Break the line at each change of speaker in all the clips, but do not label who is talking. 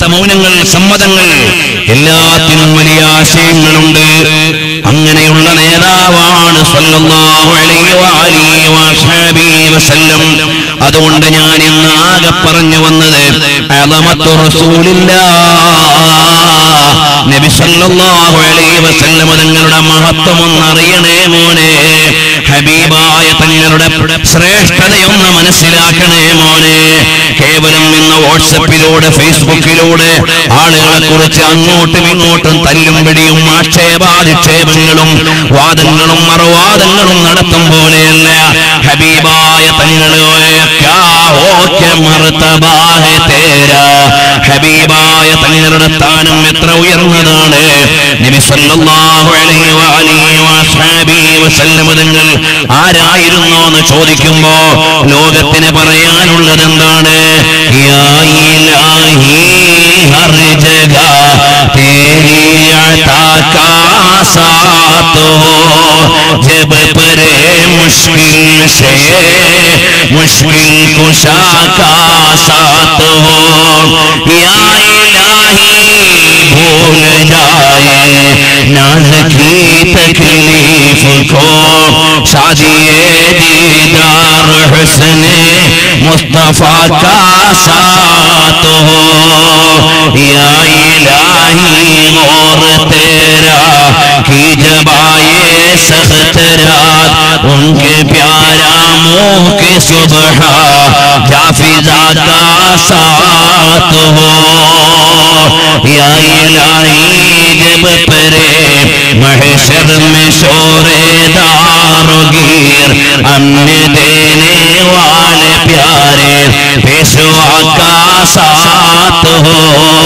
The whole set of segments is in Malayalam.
മൗനങ്ങൾ സമ്മതങ്ങൾ എല്ലാത്തിനും വലിയ ആശയങ്ങളുണ്ട് അങ്ങനെയുള്ള നേതാവാണ് സല്ലല്ലാഹു അലൈഹി വആലിഹി വസഹബിഹി വസല്ലം അതുകൊണ്ട് ഞാൻ ഇന്ന് ആകെ പറഞ്ഞു വന്നത് അളമത്തു റസൂലില്ലാ നബി സല്ലല്ലാഹു അലൈഹി വസല്ലം തങ്ങളുടെ മഹത്വം ഒന്ന് അറിയണേ മോനെ ഹബീബായ തങ്ങളുടെ ശ്രേഷ്ഠതയൊന്ന് മനസ്സിലാക്കണേ മോനെ കേവലം ഇന്ന് വാട്സപ്പിലൂടെ ഫേസ്ബുക്കിലൂടെ ആളുകളെ കുറിച്ച് അങ്ങോട്ടും ഇങ്ങോട്ടും തല്ലും പിടിയും ആക്ഷേപാധിക്ഷേപങ്ങളും വാദങ്ങളും മറുവാദങ്ങളും നടത്തും പോലെയല്ല ഹബീബായ തങ്ങളെ ഹബീബായ തങ്ങളുടെ സ്ഥാനം എത്ര ഉയർന്നതാണ് നബി സല്ലല്ലാഹു അലൈഹി വഅലിഹി വസഹബിഹി വസല്ലം തങ്ങൾ ആരായിരുന്നു എന്ന് ചോദിക്കുമ്പോ ലോകത്തിന് പറയാനുള്ളത് എന്താണ് യാ ഇലാഹി ഹർ ജഗ തേരി അതാ കാ സാത്ത് ഹോ जब परे मुश्किल से मुश्किल कुशा का साथ हो या इलाही भूल जाए नाज की तकलीफ को शादिए दीदार हुस्न मुस्तफा का साथ हो या इलाही और तेरा की जबाए सख्त रात उनके प्यारा मुंह के सुबह जाफिजा का साथ हो या इलाही जब परे महशर में शोरे दारोगीर हमने देने वाले प्यारे पेशवा का साथ हो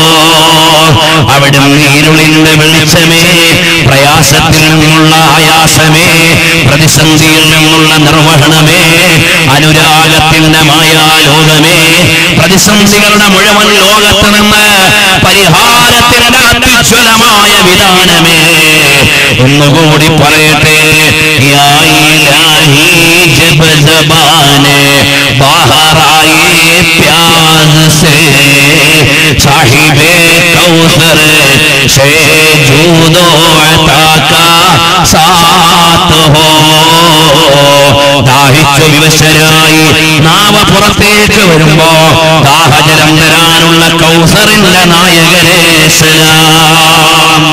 അവിടെ ഇരുളിന്റെ വെളിച്ചമേ പ്രയാസത്തിൽ നിന്നുള്ള ആയാസമേ പ്രതിസന്ധിയിൽ നിന്നുള്ള നിർവഹണമേ അനുരാഗത്തിന്റെ മായാലോകമേ പ്രതിസന്ധികളുടെ മുഴുവൻ ലോകത്ത് നിന്ന് പരിഹാരത്തിന്റെ അത്യുജ്വലമായ വിധാനമേ ഒന്നുകൂടി പറയട്ടെ യാ ഇലാഹി ജബ് ജബാനെ ബഹറായി പ്യാസ് സേ സാഹിബേ കൗസർ से जूदो अता का साथ हो ദാഹിച്ചു വിവശരായി നാവ പുറത്തേക്ക് വരുമ്പോ ദാഹജലം തരാനുള്ള കൗസറിന്റെ നായകരെ സലാം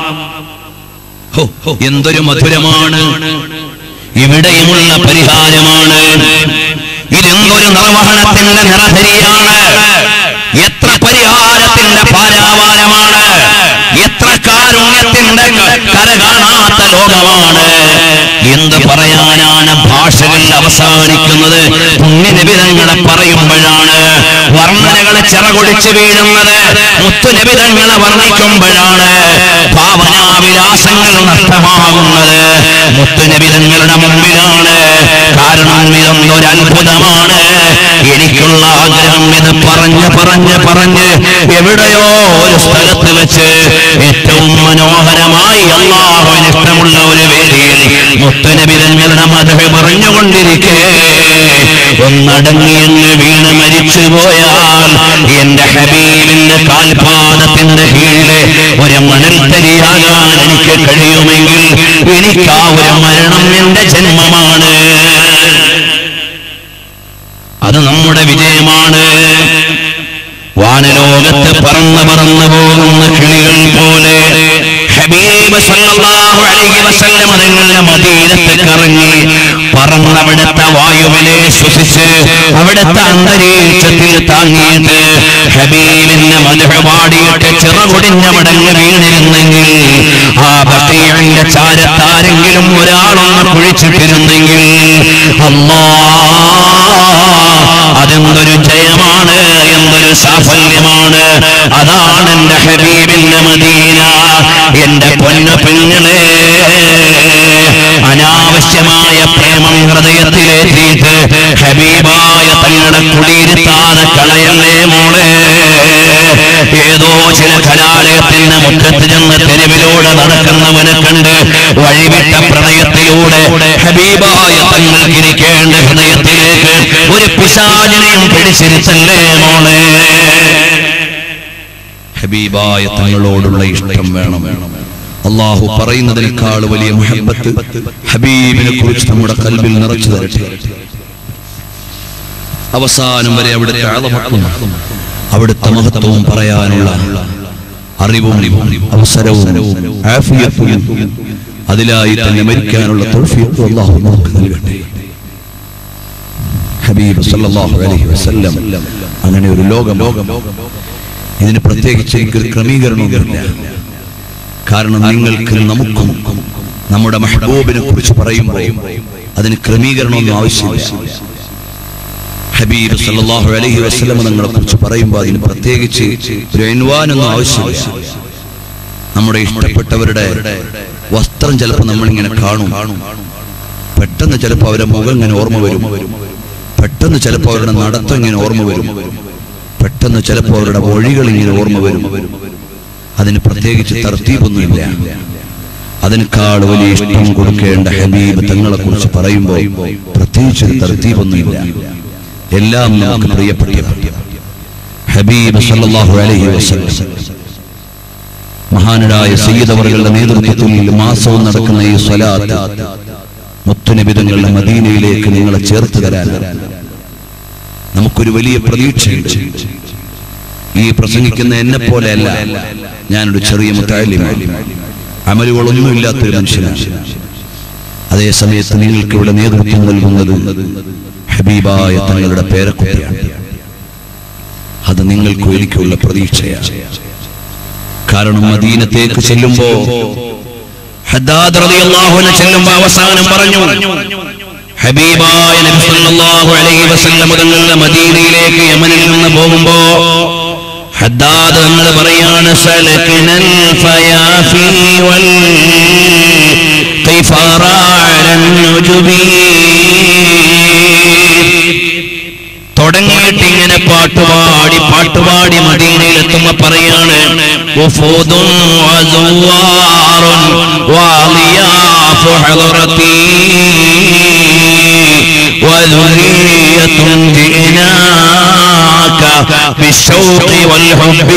ഹോ, ഹോ, എന്തൊരു മധുരമാണ് ഇവിടെയുമുള്ള പരിഹാരമാണ് ഇതെന്തൊരു നിർവഹണത്തിന്റെ നിറഹരിയാണ് എത്ര പരിഹാരത്തിന്റെ പാരാവാരമാണ് എത്ര കാരുണ്യത്തിന്റെ കര കാണാത്ത ലോകമാണ് എന്ത് പറയാനാണ് ഭാഷകൾ അവസാനിക്കുന്നത് പുണ്യനിബിതങ്ങളെ പറയുമ്പോഴാണ് വർണ്ണനകളെ ചിറകൊടിച്ച് വീഴുന്നത് മുത്തുനിബിതങ്ങളെ വർണ്ണിക്കുമ്പോഴാണ് ഭാവനാവിലാസങ്ങൾ നഷ്ടമാകുന്നത് മുത്തുനിബിതങ്ങളുടെ മുമ്പിലാണ് കാരണം ഇതൊന്നൊരു അത്ഭുതമാണ് എനിക്കുള്ള ആഗ്രഹം ഇത് പറഞ്ഞ് പറഞ്ഞ് പറഞ്ഞ് എവിടെയോ ഒരു സ്ഥലത്ത് വെച്ച് ഏറ്റവും മനോഹരമായി അള്ളാഹുവിന് ഇഷ്ടമുള്ള ഒരു വേദിയിൽ മുത്തനബിതങ്ങളുടെ മധു പറഞ്ഞുകൊണ്ടിരിക്കേ ഒന്നടങ്ങിയെന്ന് വീണ് മരിച്ചു പോയാൽ എന്റെ ഹബീബിന്റെ കാൽപാദത്തിന്റെ കീഴിലെ ഒരു മണൽത്തരിയാകാൻ എനിക്ക് കഴിയുമെങ്കിൽ എനിക്ക് ആ ഒരു മരണം എന്റെ ജന്മമാണ് അത് നമ്മുടെ വിജയമാണ് വാനലോകത്ത് പറന്ന് പറന്നു പോകുന്ന കിളികൾ പോലെ ഹബീബ് സല്ലല്ലാഹു അലൈഹി വസല്ലം തങ്ങളുടെ മദീനത്ത് കറങ്ങി പറന്നവിടുത്തെ വായുവിനെ ശ്വസിച്ച് അവിടുത്തെ അന്തരീക്ഷത്തിൽ താങ്ങിയിട്ട് ഹബീബിന്റെ മധുര പാടിയിട്ട് ചിറകൊടിഞ്ഞ മടങ്ങ് വീണിരുന്നെങ്കിൽ ആ ബക്കീഴിന്റെ ചാരത്താരെങ്കിലും ഒരാളൊന്ന് കുഴിച്ചിട്ടിരുന്നെങ്കിൽ അമ്മാ അതെന്തൊരു ജയമാണ് എന്തൊരു സാഫല്യമാണ് അതാണ് എന്റെ ഹബീബിന്റെ മദീന എന്റെ പൊന്ന പെങ്ങളെ അനാവശ്യമായ പ്രേമം ഹൃദയത്തിലേറ്റിയിട്ട് ഹബീബായ തങ്ങളുടെ കുടിയിരുത്താതെ കളയല്ലേ മോളെ ഏതോ ചില കലാലയത്തിന്റെ മുറ്റത്ത് ചെന്ന് തെരുവിലൂടെ നടക്കുന്നവനെ കണ്ട് വഴിവിട്ട പ്രണയത്തിലൂടെ ഹബീബായ തങ്ങൾക്ക് ഇരിക്കേണ്ട ഹൃദയത്തിലേക്ക് ഒരു പിശാചിനെയും പിടിച്ചിരുത്തല്ലേ മോളെ ഹബീബായ തങ്ങളോടുള്ള ഇഷ്ടം വേണം അള്ളാഹു പറയുന്നതിനേക്കാൾ വലിയ മുഹബത്ത് ഹബീബിനെ കുറിച്ച് നമ്മുടെ കൽബിൽ നിറച്ചു തരട്ടെ അവസാനം വരെ അവിടുത്തെ അളമക്കും അവിടുത്തെ മഹത്വവും പറയാനുള്ള അറിവും അവസരവും ആഫിയത്തും അതിലായി തന്നെ മരിക്കാനുള്ള തൗഫീഖ് അല്ലാഹു നമുക്ക് നൽകട്ടെ ഹബീബ് സല്ലല്ലാഹു അലൈഹി വസല്ലം അങ്ങനെ ഒരു ലോകം ഇതിന് പ്രത്യേകിച്ച് എനിക്കൊരു ക്രമീകരണമൊന്നുമില്ല കാരണം നിങ്ങൾക്ക് നമുക്കും നമ്മുടെ മെഹബൂബിനെ കുറിച്ച് പറയുമ്പോൾ അതിന് ക്രമീകരണമൊന്നും ആവശ്യമില്ല ഹബീബ് സല്ലല്ലാഹു അലൈഹി വസല്ലം തങ്ങളെ കുറിച്ച് പറയുമ്പോൾ അതിന് പ്രത്യേകിച്ച് ഒരു എൻവാനൊന്നും ആവശ്യമില്ല നമ്മുടെ ഇഷ്ടപ്പെട്ടവരുടെ വസ്ത്രം ചിലപ്പോൾ നമ്മളിങ്ങനെ കാണും പെട്ടെന്ന് ചിലപ്പോൾ അവരുടെ മുഖം ഇങ്ങനെ ഓർമ്മ വരും പെട്ടെന്ന് ചിലപ്പോൾ അവരുടെ നടത്തം ഇങ്ങനെ ഓർമ്മ വരും പെട്ടെന്ന് ചിലപ്പോൾ അവരുടെ വഴികൾ ഇങ്ങനെ ഓർമ്മ വരും അതിന് പ്രത്യേകിച്ച് തർത്തീപൊന്നുമില്ല അതിനേക്കാൾ വലിയ ഇഷ്ടം കൊടുക്കേണ്ട ഹബീബ് തങ്ങളെ കുറിച്ച് പറയുമ്പോൾ പ്രത്യേകിച്ച് ഒരു തർത്തീപൊന്നുമില്ല എല്ലാം നമുക്ക് പ്രിയപ്പെട്ട ഹബീബ് സല്ലല്ലാഹു അലൈഹി വസല്ലം മഹാനരായ സയ്യിദ് അവറുകളുടെ നേതൃത്വത്തിൽ മാസവും നടക്കുന്ന ഈ സ്വലാത്ത് മുത്തുനിബിതങ്ങളുടെ മദീനയിലേക്ക് നിങ്ങളെ ചേർത്ത് തരാൻ നമുക്കൊരു വലിയ പ്രതീക്ഷയുണ്ട് ഈ പ്രസംഗിക്കുന്ന എന്നെ പോലെയല്ല ഞാനൊരു ചെറിയ മുത്താലിമാണ് അമലുകളൊന്നുമില്ലാത്തൊരു മനുഷ്യനാണ് അതേ സമയത്ത് നിങ്ങൾക്ക് ഇവിടെ നേതൃത്വം നൽകുന്നത് ഹബീബായ തങ്ങളുടെ പേരക്കുട്ടിയാണ് അത് നിങ്ങൾക്കും എനിക്കുള്ള പ്രതീക്ഷയാണ് കാരണം മദീനത്തേക്ക് ചെല്ലുമ്പോ ഹദ്ദാദ് റളിയല്ലാഹു അൻഹു ചെല്ലുമ്പോ അവസാനം പറഞ്ഞു ഹബീബായ നബി സല്ലല്ലാഹു അലൈഹി വസല്ലം തങ്ങളുടെ മദീനയിലേക്ക് യമനിൽ നിന്ന് പോകുമ്പോ ഹദ്ദാദ് തങ്ങൾ പറയാണ് സലകനൽ ഫയാഫി വൽ ഖിഫാറ അലൻ നുജുബി തുടങ്ങിയിട്ട് ഇങ്ങനെ പാട്ടുപാടി പാട്ടുപാടി മദീനയിൽ എത്തുമ്പോ പറയാണ് വഫൂദുൻ വസുവാറുൻ വാളിയാഫു ഹളറത്തി وذرية جئناك بالشوق والحب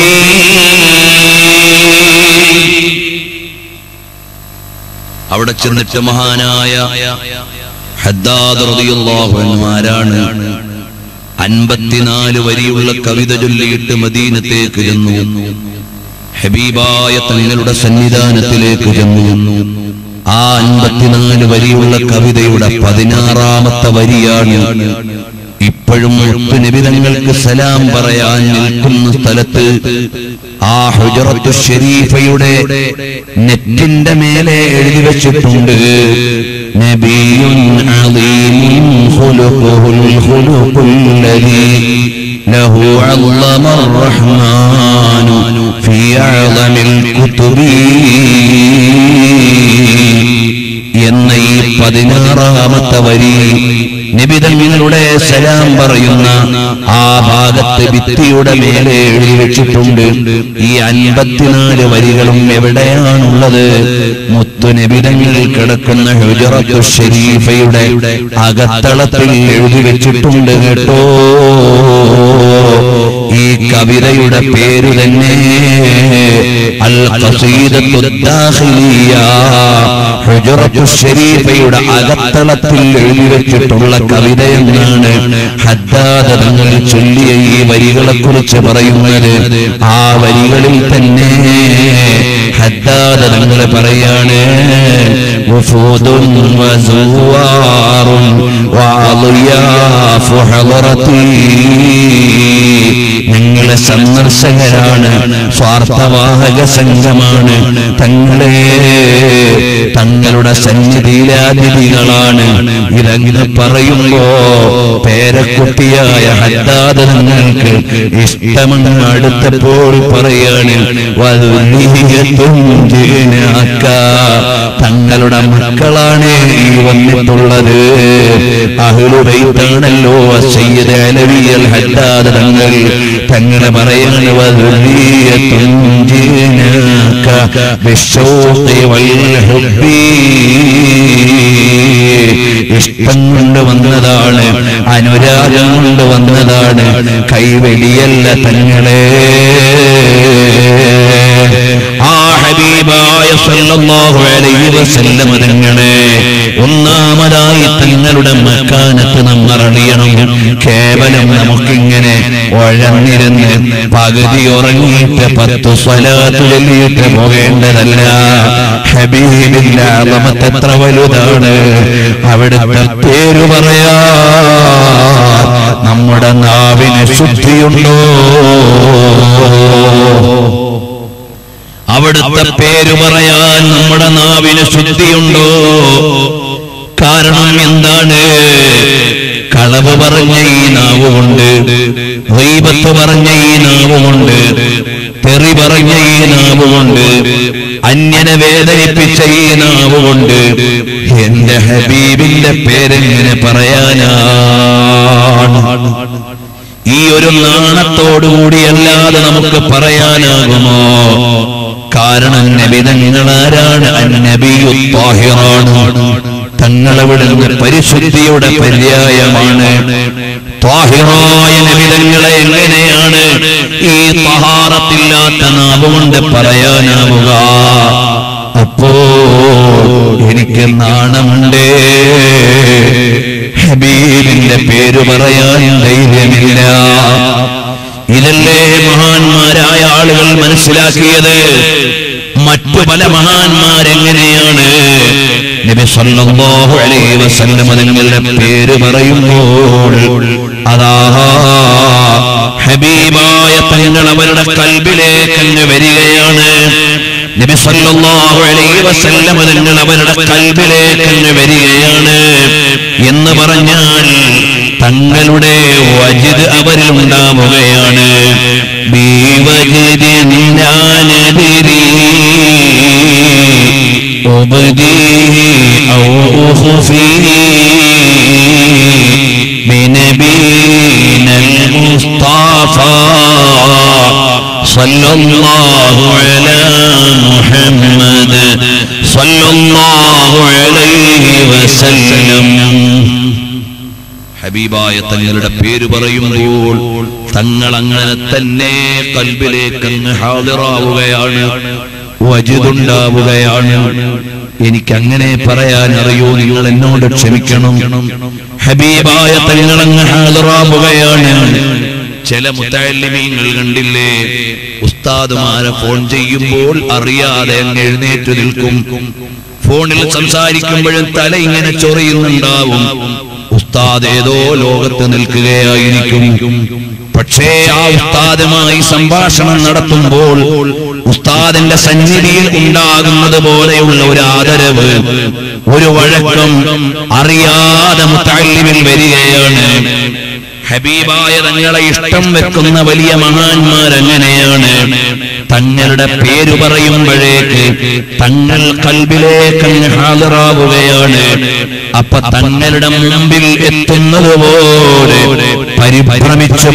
അവിടെ ചെന്നിട്ട് മഹാനായ ഹദ്ദാദ് റളിയല്ലാഹു അൻഹു ആരാണ് അൻപത്തിനാല് വരിയുള്ള കവിത ചൊല്ലിയിട്ട് മദീനത്തേക്ക് ചെന്നു ഹബീബായ തങ്ങളുടെ സന്നിധാനത്തിലേക്ക് ചെന്നു ആ അൻപത്തിനാല് വരിയുള്ള കവിതയുടെ പതിനാറാമത്തെ വരിയാണ് ഇപ്പോഴും നിബിതങ്ങൾക്ക് സലാം പറയാൻ നിൽക്കുന്ന സ്ഥലത്ത് ആ ഹുജറത്തു ഷരീഫയുടെ നെറ്റിന്റെ മേലെ എഴുതി വെച്ചിട്ടുണ്ട് നബിയുൻ അളീമുൻ ഖുലുഖുൽ ഖുലുഖുൽ ലദീ له علم الرحمن في أعظم الكتب എന്ന ഈ പതിനാറാമത്തെ വരി നിബിതങ്ങളുടെ സലാം പറയുന്ന ആ ഭാഗത്ത് ഭിത്തിയുടെ മേലെ എഴുതി വെച്ചിട്ടുണ്ട് ഈ അൻപത്തിനാല് വരികളും എവിടെയാണുള്ളത് മുത്തുനിബിതങ്ങൾ കിടക്കുന്ന ഹുജറത്തു ഷരീഫയുടെ അകത്തളത്തിൽ എഴുതി വെച്ചിട്ടുണ്ട് കേട്ടോ ഈ കവിതയുടെ പേര് തന്നെ അൽ ഖസീദത്തു ദാഖിലിയ ഹുജറത്തു ഷരീഫയുടെ അകത്തളത്തിൽ എഴുതി വെച്ചിട്ടുള്ള കവിത എന്നാണ് ഹദ്ദാദ് തങ്ങൾ ചൊല്ലിയ ഈ വരികളെ കുറിച്ച് പറയുന്നത് ആ വരികളിൽ തന്നെ ഹദ്ദാദ് തങ്ങൾ പറയാണ് വഫൂദുൻ വസുവാറുൻ വഅളിയാഫു ഹളറത്തി ഞങ്ങളെ സന്ദർശകരാണ് സ്വാർത്ഥവാഹക സംഘമാണ് തങ്ങളെ തങ്ങളുടെ സന്നിധിയിലാതിഥികളാണ് ഇതങ്ങനെ പറയുമ്പോ പേരക്കുട്ടിയായ ഹദ്ദാദ് നിങ്ങൾക്ക് ഇഷ്ടമെന്ന് അടുത്തപ്പോൾ പറയാണ് വധുനീയത്തും ജീനാക്ക. തങ്ങളുടെ മക്കളാണ് ഈ വന്നിട്ടുള്ളത് അഹുലുബൈത്താണല്ലോ സയ്യിദ് അലവിയൽ ഹദ്ദാദ് തങ്ങൾ തങ്ങളെ പറയാണ് വധുനീയത്തും ജീനാക്ക ബിശ്ശൗഖി വൽ ഹുബ്ബി ഇഷ്ടം കൊണ്ട് വന്നതാണ് അനുരാഗം കൊണ്ട് വന്നതാണ് കൈവെളിയല്ല തങ്ങളെ സല്ലല്ലാഹു അലൈഹി വസല്ലം തങ്ങളെ ഒന്നാമതായി തങ്ങളുടെ മക്കാനത്ത് നമ്മൾ അറിയണം കേവലം നമുക്കിങ്ങനെ ഒഴന്നിരുന്ന് പകുതി ഉറങ്ങിയിട്ട് പത്ത് സ്വലാത്ത് ചൊല്ലിയിട്ട് പോകേണ്ടതല്ല ഹബീബിന്റെ അളമത്ത് എത്ര വലുതാണ് അവിടുത്തെ പേര് പറയാ നമ്മുടെ നാവിന് ശുദ്ധിയുണ്ടോ അവിടുത്തെ പേര് പറയാൻ നമ്മുടെ നാവിന് ശുദ്ധിയുണ്ടോ കാരണം എന്താണ് കളവ് പറഞ്ഞ ഈ നാവ് കൊണ്ട് റീബത്ത് പറഞ്ഞ ഈ നാവ് കൊണ്ട് തെറി പറഞ്ഞ ഈ നാവ് കൊണ്ട് അന്യനെ വേദനിപ്പിച്ച ഈ നാവ് കൊണ്ട് എന്റെ ഹബീബിന്റെ പേരെങ്ങനെ പറയാനാണ് ഈ ഒരു നാണത്തോടുകൂടിയല്ലാതെ നമുക്ക് പറയാനാകുമോ കാരണം നബിതങ്ങളാരാണ് അന്നബിയു താഹിറാണ് തങ്ങളവിടുന്ന് പരിശുദ്ധിയുടെ പര്യായമാണ് താഹിറായ നബിതങ്ങളെ എങ്ങനെയാണ് ഈ തഹാറത്തില്ലാത്ത നാവുകൊണ്ട് പറയാനാവുക അപ്പോ എനിക്ക് നാണമുണ്ടേ ഹബീബിന്റെ പേര് പറയാൻ ധൈര്യമില്ല ഇതല്ലേ മഹാന്മാരായ ആളുകൾ മനസ്സിലാക്കിയത് മറ്റു പല മഹാന്മാരെങ്ങനെയാണ് നബി സല്ലല്ലാഹു അലൈഹി വസല്ലം തങ്ങളുടെ പേര് പറയുമ്പോൾ അതാ ഹബീബായ തങ്ങൾ അവരുടെ കൽബിലേക്ക് അങ്ങ് വരികയാണ് നബി സല്ലല്ലാഹു അലൈഹി വസല്ലം തങ്ങൾ അവരുടെ കൽബിലേക്ക് അങ്ങ് വരികയാണ് എന്ന് പറഞ്ഞാൽ തങ്ങളുടെ വജിദ് അവരിൽ ഉണ്ടാവുകയാണ് ബീവജിദിൻ ഞാനെതിരി أبديه أو أخفيه بنبينا المصطفى صلى الله على محمد صلى الله عليه وسلم ഹബീബായ തങ്ങളുടെ പേര് പറയുമ്പോൾ തങ്ങൾ അങ്ങനെ തന്നെ കൽബിലേക്ക് അങ്ങ് ഹാദിറാവുകയാണ് വജിതുണ്ടാവുകയാണ് എനിക്ക് അങ്ങനെ പറയാൻ അറിയൂ നിങ്ങൾ എന്നോട് ക്ഷമിക്കണം ഹബീബായ തങ്ങൾ അങ്ങ് ഹാദിറാവുകയാണ് ചില മുത്തല്ലിമീങ്ങൾ കണ്ടില്ലേ ഉസ്താദുമാരെ ഫോൺ ചെയ്യുമ്പോൾ അറിയാതെ അങ്ങ് എഴുന്നേറ്റ് നിൽക്കും ഫോണിൽ സംസാരിക്കുമ്പോഴും തല ഇങ്ങനെ ചൊറിയുന്നുണ്ടാവും ഉസ്താദ് ഏതോ ലോകത്ത് നിൽക്കുകയായിരിക്കും പക്ഷേ ആ ഉസ്താദുമായി സംഭാഷണം നടത്തുമ്പോൾ ഉസ്താദിന്റെ സന്നിധിയിൽ ഉണ്ടാകുന്നത് പോലെയുള്ള ഒരു ആദരവ് ഒരു വഴക്കം അറിയാതെ മുത്തല്ലിമിൽ വരികയാണ് ഹബീബായ തങ്ങളെ ഇഷ്ടം വെക്കുന്ന വലിയ മഹാന്മാരെങ്ങനെയാണ് തങ്ങളുടെ പേര് പറയുമ്പോഴേക്ക് തങ്ങൾ കൽബിലേക്ക് അങ്ങ് ഹാജറാവുകയാണ് അപ്പൊ തങ്ങളുടെ മുമ്പിൽ എത്തുന്നത് പോലെ പരിഭ്രമിച്ചു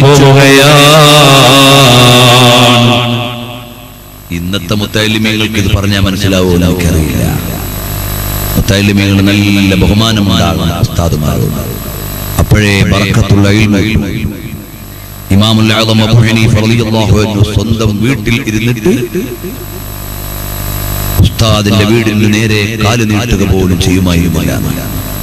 പോവുകയാണ് ഇന്നത്തെ മുത്തലിമീങ്ങൾക്ക് ഇത് പറഞ്ഞാൽ മനസ്സിലാവുമോ നമുക്കറിയില്ല മുത്തലിമീങ്ങൾ നല്ല ബഹുമാനമുണ്ടാകുന്ന ഉസ്താദുമാരുണ്ട് അപ്പോഴേ ബറക്കത്തുള്ള ഇൽമ ഇമാമുൽ ആദം അബൂ ഹനീഫ റളിയല്ലാഹു അൻഹു സ്വന്തം വീട്ടിൽ ഇരുന്നിട്ട് ഉസ്താദിന്റെ വീടിന് നേരെ കാല് നീട്ടുക പോലും ചെയ്യുമായിരുന്നില്ല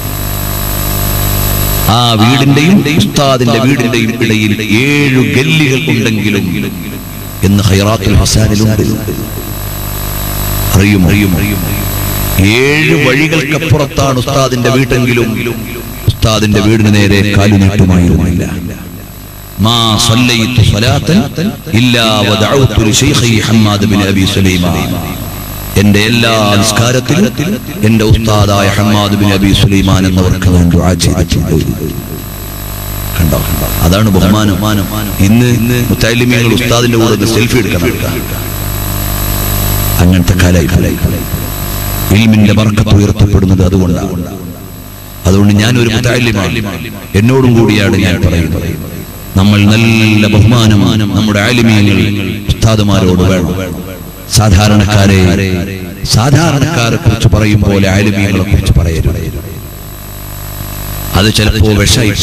ആ വീടിന്റെയും ഉസ്താദിന്റെ വീടിന്റെയും ഇടയിൽ ഏഴു ഗല്ലികൾ ഉണ്ടെങ്കിലും എന്ന് ഹൈറാത്തുൽ ഹസാനിലുണ്ട് അറിയും അറിയും അറിയും ഏഴ് വഴികൾക്കപ്പുറത്താണ് ഉസ്താദിന്റെ വീട്ടെങ്കിലും ഉസ്താദിന്റെ വീടിന് നേരെ കാലു നീട്ടുമായിരുന്നില്ല മാ സല്ലൈതു സ്വലാത്തൻ ഇല്ലാ വദഅഉതു ലിശൈഖി ഹമ്മാദ് ബിൻ അബി സുലൈമാൻ എന്റെ എല്ലാ നിസ്കാരത്തിലും എന്റെ ഉസ്താദായ ഹമ്മാദ് ബിൻ അബി സുലൈമാൻ എന്നവർക്ക് ഞാൻ ദുആ ചെയ്തിട്ടുണ്ട് കണ്ടോ അതാണ് ബഹുമാനം ഇന്ന് മുത്തലിമികൾ ഉസ്താദിന്റെ കൂടെ ഒരു സെൽഫി എടുക്കാൻ നടക്കുക. അങ്ങനത്തെ കാലായി ഇൽമിന്റെ ബർക്കത്ത് ഉയർത്തപ്പെടുന്നത് അതുകൊണ്ടാണ് അതുകൊണ്ട് ഞാൻ ഒരു മുത്തലിമാണ് എന്നോടും കൂടിയാണ് ഞാൻ പറയുന്നത് നമ്മൾ നല്ല ബഹുമാനം നമ്മുടെ ആലിമീങ്ങൾ ഉസ്താദുമാരോട് വേണം സാധാരണക്കാരെ സാധാരണക്കാരെ കുറിച്ച് പറയും പോലെ ആലിമീങ്ങളെ കുറിച്ച് പറയരുത് അത് ചിലപ്പോ വിഷയി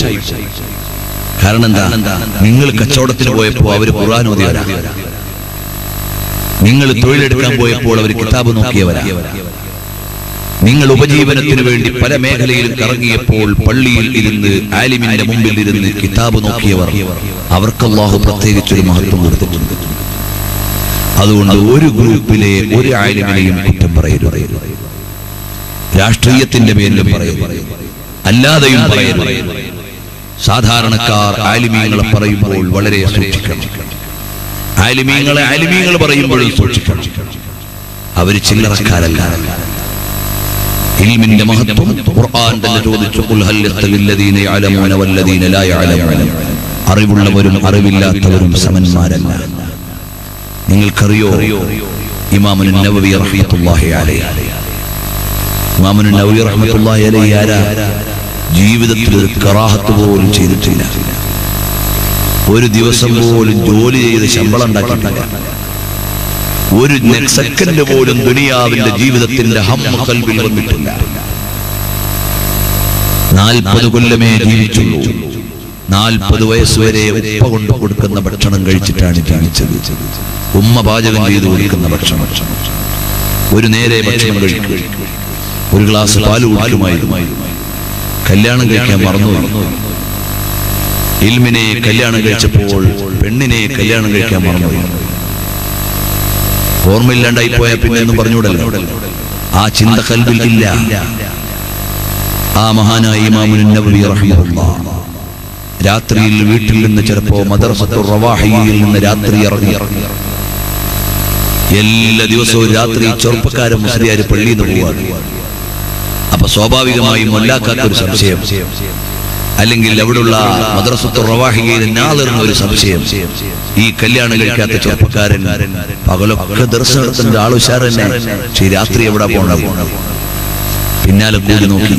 കാരണം എന്താ നിങ്ങൾ കച്ചവടത്തിന് പോയപ്പോ അവര് ഖുർആൻ ഓതിയവരാ നിങ്ങൾ തൊഴിലെടുക്കാൻ പോയപ്പോൾ അവർ കിതാബ് നോക്കിയവരാ നിങ്ങൾ ഉപജീവനത്തിന് വേണ്ടി പല മേഖലയിലും കറങ്ങിയപ്പോൾ പള്ളിയിൽ ഇരുന്ന് ആലിമിന്റെ മുമ്പിൽ ഇരുന്ന് കിതാബ് നോക്കിയവർ അവർക്ക് അള്ളാഹു പ്രത്യേകിച്ചൊരു മഹത്വം കൊടുത്തിട്ടുണ്ട് അതുകൊണ്ട് ഒരു ഗ്രൂപ്പിലെ ഒരു ആലിമിനെയും കുറ്റം പറയരുത് രാഷ്ട്രീയത്തിന്റെ പേരിലും പറയരുത് അല്ലാതെയും പറയരുത് സാധാരണക്കാർ ആലിമീങ്ങളെ പറയുമ്പോൾ വളരെ സൂക്ഷിക്കണം ആലിമീങ്ങളെ ആലിമീങ്ങൾ പറയുമ്പോഴും സൂക്ഷിക്കണം അവർ ചില്ലറക്കാരല്ല ഇൽമിന്റെ മഹത്വം ഖുർആൻ തന്നെ ചോദിച്ചു ഖുൽ ഹൽ യസ്തവില്ലദീന യഅലമൂന വല്ലദീന ലാ യഅലമൂന അറിവുള്ളവരും അറിവില്ലാത്തവരും സമന്മാരല്ല നിങ്ങൾക്കറിയോ ഇമാമുൻ നവവി റഹ്മത്തുള്ളാഹി അലൈഹി ഇമാമുൻ നവവി റഹ്മത്തുള്ളാഹി അലൈഹി ആരാ ജീവിതത്തിൽ ഒരു കറാഹത്ത് പോലും ചെയ്തിട്ടില്ല ഒരു ദിവസം പോലും ജോലി ചെയ്ത് ശമ്പളം ഉണ്ടാക്കിയിട്ടില്ല ഒരു നെ- സെക്കൻഡ് പോലും ദുനിയാവിന്റെ ജീവിതത്തിന്റെ ഹമ്മ കൽവിൽ വന്നിട്ടില്ല നാൽപ്പത് കൊല്ലമേ ജീവിച്ചുള്ളൂ നാൽപ്പത് വയസ്സുവരെ ഉപ്പ കൊണ്ട് കൊടുക്കുന്ന ഭക്ഷണം കഴിച്ചിട്ടാണ് ജീവിച്ചത് ഉമ്മ പാചകം ചെയ്ത് കൊടുക്കുന്ന ഭക്ഷണം ഒരു നേരെ ഭക്ഷണം കഴിക്കും ഒരു ഗ്ലാസ് പാല് കുടിക്കുമായിരുന്നു കല്യാണം കഴിക്കാൻ മറന്നു ഇൽമിനെ കല്യാണം കഴിച്ചപ്പോൾ പെണ്ണിനെ കല്യാണം കഴിക്കാൻ മറന്നു ഓർമ്മയില്ലാണ്ടായി പോയാൽ പിന്നെ ഒന്നും പറഞ്ഞുകൂടല്ലോ ആ ചിന്ത കൽവിൽ ഇല്ല ആ മഹാനായ ഇമാമുൻ നബവി റഹിമഹുല്ലാഹ് രാത്രിയിൽ വീട്ടിൽ നിന്ന് ചിലപ്പോ മദ്രസത്തു റവാഹിയിൽ നിന്ന് രാത്രി ഇറങ്ങി എല്ലാ ദിവസവും രാത്രി ചെറുപ്പക്കാരൻ മുസ്ലിയാര് പള്ളിയിൽ നിന്ന് പോവാണ് അപ്പൊ സ്വാഭാവികമായും മൊല്ലാക്കാത്ത ഒരു സംശയം അല്ലെങ്കിൽ അവിടുള്ള മദ്രസത്തു റവാഹികയിൽ നാളിറുന്ന ഒരു സംശയം ഈ കല്യാണം കഴിക്കാത്ത ചെറുപ്പക്കാരൻ പകലൊക്കെ ദർശനം നടത്തേണ്ട ആൾ ഉഷാറന്നെ പക്ഷേ ഈ രാത്രി എവിടെ പോണ്ട പിന്നാലെ കൂടി നോക്കി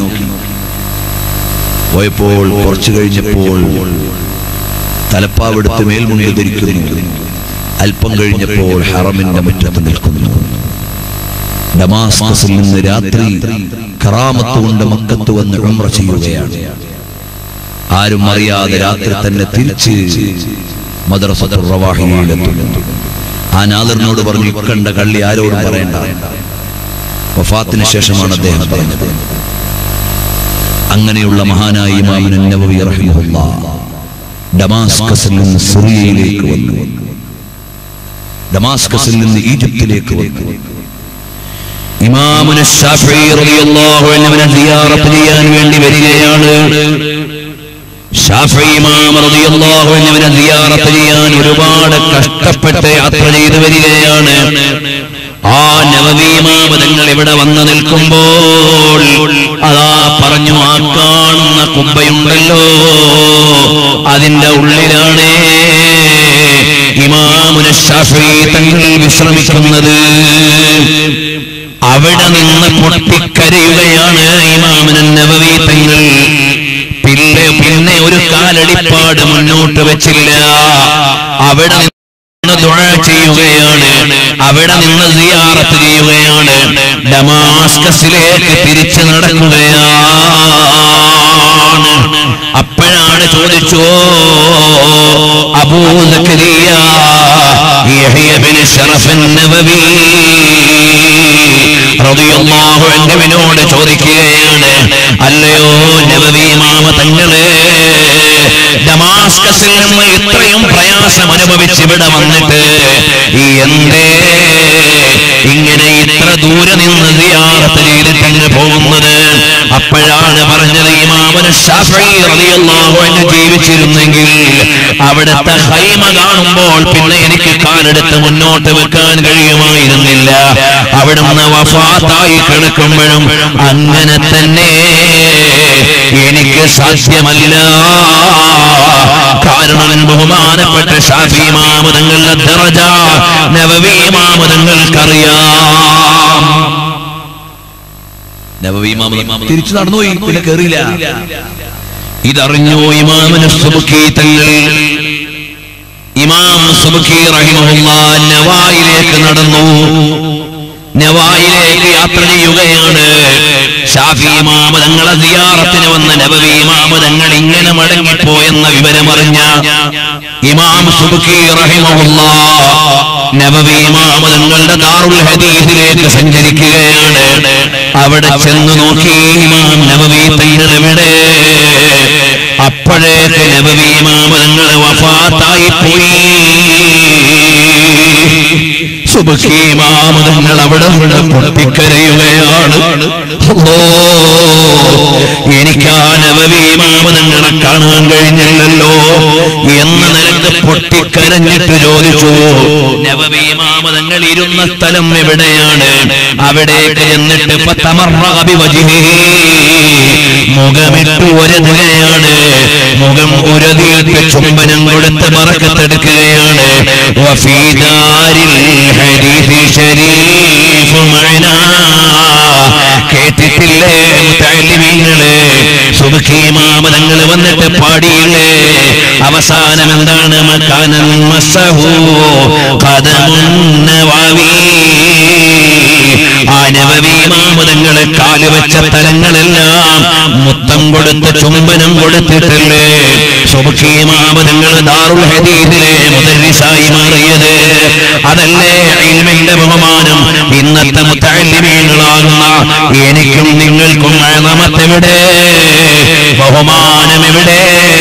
പോയപ്പോൾ കുറച്ചു കഴിഞ്ഞപ്പോൾ തലപ്പാവെടുത്ത് മേൽമുണ്ട് ധരിക്കുന്നു അല്പം കഴിഞ്ഞപ്പോൾ ഹറമിന്റെ മുറ്റത്ത് നിൽക്കുന്നു ഡമാസ്കസിൽ നിന്ന് രാത്രി കറാമത്ത് കൊണ്ട് മക്കത്ത് വന്ന് ഉംറ ചെയ്യുകയാണ് ആരും അറിയാതെ രാത്രി തന്നെ തിരിച്ച് മദ്രസത്തുർ റവാഹിയിലെത്തുന്നു ആ നാദറിനോട് പറഞ്ഞു ഇക്കണ്ട കള്ളി ആരോടും പറയണ്ട വഫാത്തിന് ശേഷമാണ് അദ്ദേഹം പറഞ്ഞത് അങ്ങനെയുള്ള മഹാനായ ഇമാമിൻ നബവി റഹിമഹുല്ലാഹ് ഡമാസ്കസിൽ നിന്ന് സിറിയയിലേക്ക് വന്നു ഡമാസ്കസിൽ നിന്ന് ഈജിപ്തിലേക്ക് വന്നു ഇമാമുന ശാഫിഈ റളിയല്ലാഹു അൻഹുവിനെ സിയാറത്ത് ചെയ്യാൻ വേണ്ടി വരികയാണ് ഷാഫി ഇമാം റളിയല്ലാഹു അൻഹുവിനെ സിയാറത്ത് ചെയ്യാൻ ഒരുപാട് കഷ്ടപ്പെട്ട് യാത്ര ചെയ്തു വരികയാണ് ആ നവവി ഇമാം തങ്ങൾ ഇവിടെ വന്ന് നിൽക്കുമ്പോൾ അതാ പറഞ്ഞു ആ കാണുന്ന കുബ്ബയുണ്ടല്ലോ അതിന്റെ ഉള്ളിലാണ് ഇമാമുന ഷാഫി തങ്ങൾ വിശ്രമിക്കുന്നത് അവിടെ നിന്ന് പൊട്ടിക്കരയുകയാണ് ഇമാമിന് നബവി തങ്ങൾ പിന്നെ പിന്നെ ഒരു കാലടിപ്പാട് മുന്നോട്ട് വെച്ചില്ല അവിടെ നിന്ന് ദുആ ചെയ്യുകയാണ് അവിടെ നിന്ന് സിയാറത്ത് ചെയ്യുകയാണ് ഡമാസ്കസിലേക്ക് തിരിച്ചു നടക്കുകയാണ് അപ്പോഴാണ് ചോദിച്ചു Abu Zakariya Yahya bin Sharaf Nawawi റളിയല്ലാഹു അൻഹുവിനോട് ചോദിക്കുകയാണ് അല്ലയോ നബവി മാമ തങ്ങളെ ഡമാസ്കസിൽ നിന്ന് ഇത്രയും പ്രയാസം അനുഭവിച്ച് ഇവിടെ വന്നിട്ട് ഈ എന്തേ ഇങ്ങനെ ഇത്ര ദൂരെ നിന്ന് സിയാറത്ത് ചെയ്തിട്ട് അങ്ങ് പോകുന്നത് അപ്പോഴാണ് പറഞ്ഞത് ഇമാമന ഷാഫി റളിയല്ലാഹു അൻഹു ജീവിച്ചിരുന്നെങ്കിൽ അവിടുത്തെ ഹൈമ കാണുമ്പോൾ പിന്നെ എനിക്ക് കാലെടുത്ത് മുന്നോട്ട് വെക്കാൻ കഴിയുമായിരുന്നില്ല അവിടുന്ന് വഫാത്തായി കിടക്കുമ്പോഴും അങ്ങനെ തന്നെ എനിക്ക് സാധ്യമല്ല കാരണം ബഹുമാനപ്പെട്ട ഷാഫി മാമതങ്ങളുടെ ദറജ നവവി മാമതങ്ങൾക്കറിയാം നവവി മാമതം തിരിച്ചു നടന്നുപോയി പിന്നെ കയറിയില്ല ഇതറിഞ്ഞു ഇമാമന് സുബുക്കി തങ്ങൾ ഇമാം സുബുക്കി റഹിമഹുല്ല നവായിലേക്ക് നടന്നു നവായിലേക്ക് യാത്ര ചെയ്യുകയാണ് ഷാഫി ഇമാമ തങ്ങളെ സിയാറത്തിന് വന്ന നബവി ഇമാമ തങ്ങൾ ഇങ്ങനെ മടങ്ങിപ്പോയെന്ന വിവരമറിഞ്ഞ ഇമാം സുബുക്കി റഹിമഹുല്ല നവവീമാമതങ്ങളുടെ ദാറുൽ ഹദീസിലേക്ക് സഞ്ചരിക്കുകയാണ് അവിടെ ചെന്ന് നോക്കി ഇമാം നബവി തങ്ങൾ എവിടെ അപ്പോഴേക്ക് നബവീമാമതങ്ങൾ വഫാത്തായി പോയി സുബഹീമാമതങ്ങൾ അവിടെ ഇവിടെ പൊട്ടിക്കരയുകയാണ് അല്ലോ എനിക്ക് ആ നവവീമാമതങ്ങളെ കാണാൻ കഴിഞ്ഞില്ലല്ലോ എന്ന നിലക്ക് പൊട്ടിക്കരഞ്ഞിട്ട് ചോദിച്ചു നവവീമാമതങ്ങൾ ഇരുന്ന സ്ഥലം എവിടെയാണ് അവിടേക്ക് എന്നിട്ട് പത്തമർറബി വജിഹി മുഖമിട്ട് ഉരതുകയാണ് മുഖം ഉരതിയിട്ട് ചുംബനം കൊടുത്ത് മറക്കത്തെടുക്കുകയാണ് وفي دار الحديث شريف معنا കേട്ടിട്ടില്ലേ മുത്തലിമീങ്ങള് സുബുഖീമാമതങ്ങൾ വന്നിട്ട് പാടിയില്ലേ അവസാനം എന്താണ് മക്കാനൻ മസഹു കഥമുന്നവാവി ആ നവവീമാമതങ്ങളെ കാലുവെച്ച തലങ്ങളെല്ലാം മുത്തം കൊടുത്ത് ചുംബനം കൊടുത്തിട്ടല്ലേ സുബുഖീമാമതങ്ങൾ ദാറുൽ ഹദീദിലെ മുദരിസായി മാറിയത് അതല്ലേ ഇൽമിന്റെ ബഹുമാനം ഇന്നത്തെ മുത്തലിമീങ്ങളാകുന്ന എനിക്കും നിങ്ങൾക്കും അഴമത്തെവിടെ ബഹുമാനം എവിടെ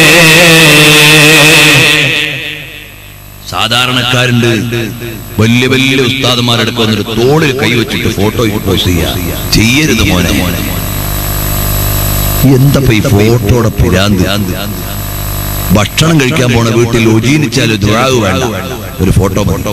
സാധാരണക്കാരുണ്ട് വലിയ വലിയ ഉസ്താദന്മാരെടുക്ക വന്നിട്ട് തോളിൽ കൈവച്ചിട്ട് ഫോട്ടോ പോസ്റ്റ് ചെയ്യാ ചെയ്യരുത് മോനെ എന്തപ്പോ ഈ ഫോട്ടോയുടെ പിരാന്ത് ഭക്ഷണം കഴിക്കാൻ പോണ വീട്ടിൽ ഒജീനിച്ചാൽ ദുരാവ് വേണ്ട ഒരു ഫോട്ടോ ഫോട്ടോ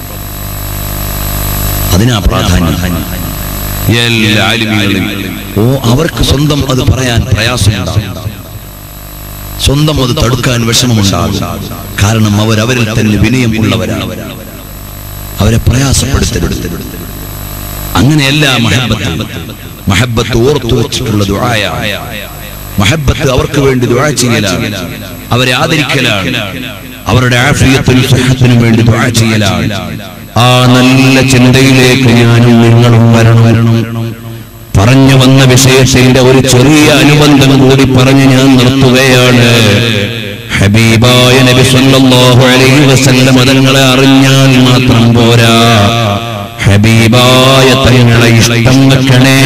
അതിനാ പ്രാധാന്യം എല്ലാ ആലിമീങ്ങളും ഓ അവർക്ക് സ്വന്തം അത് പറയാൻ പ്രയാസമുണ്ടാകും സ്വന്തം അത് തടുക്കാൻ വിഷമമുണ്ടാകും കാരണം അവരവരിൽ തന്നെ വിനയം ഉള്ളവരാണ് അവരെ പ്രയാസപ്പെടുത്തരുത് അങ്ങനെയല്ല മഹബത്ത് മഹബത്ത് ഓർത്തു വെച്ചിട്ടുള്ള ദുആയ മഹബത്ത് അവർക്ക് വേണ്ടി ദുആ ചെയ്യലാണ് അവരെ ആദരിക്കലാണ് അവരുടെ ആഫിയത്തിനും സുഹത്തിനും വേണ്ടി ദുആ ചെയ്യലാണ്
ആ നല്ല ചിന്തയിലേക്ക് ഞാനും നിങ്ങളും വരണം വരണം പറഞ്ഞു വന്ന വിഷയത്തിന്റെ ഒരു ചെറിയ അനുബന്ധം കൂടി പറഞ്ഞ് ഞാൻ നിർത്തുകയാണ് ഹബീബായ നബി സല്ലല്ലാഹു അലൈഹി വസല്ലം തങ്ങളെ അറിഞ്ഞാൽ മാത്രം പോരാ ഹബീബായ തങ്ങളെ ഇഷ്ടം വെക്കണേ